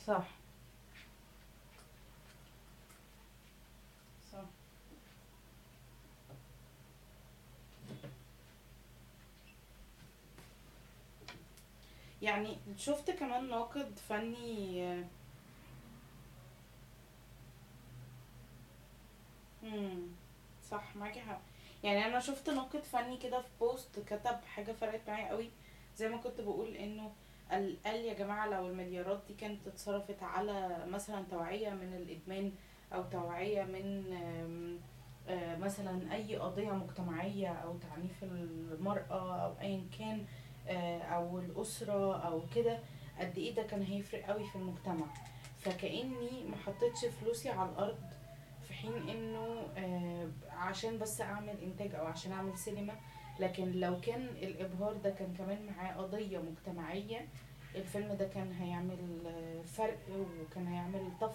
صح صح يعني شفت كمان ناقد فني آه، مم. صح معاكي حق يعني انا شفت ناقد فني كده في بوست كتب حاجه فرقت معايا قوي زي ما كنت بقول انه قال قال يا جماعه لو المليارات دي كانت اتصرفت على مثلا توعيه من الادمان او توعيه من آم، آه، مثلا اي قضيه مجتمعيه او تعنيف المراه او ايا كان آه، او الاسره او كده قد ايه ده كان هيفرق قوي في المجتمع فكاني ما حطيتش فلوسي على الارض في حين انه آه، عشان بس اعمل انتاج او عشان اعمل سينما لكن لو كان الابهار ده كان كمان معاه قضية مجتمعية الفيلم ده كان هيعمل آه، فرق وكان هيعمل طفرة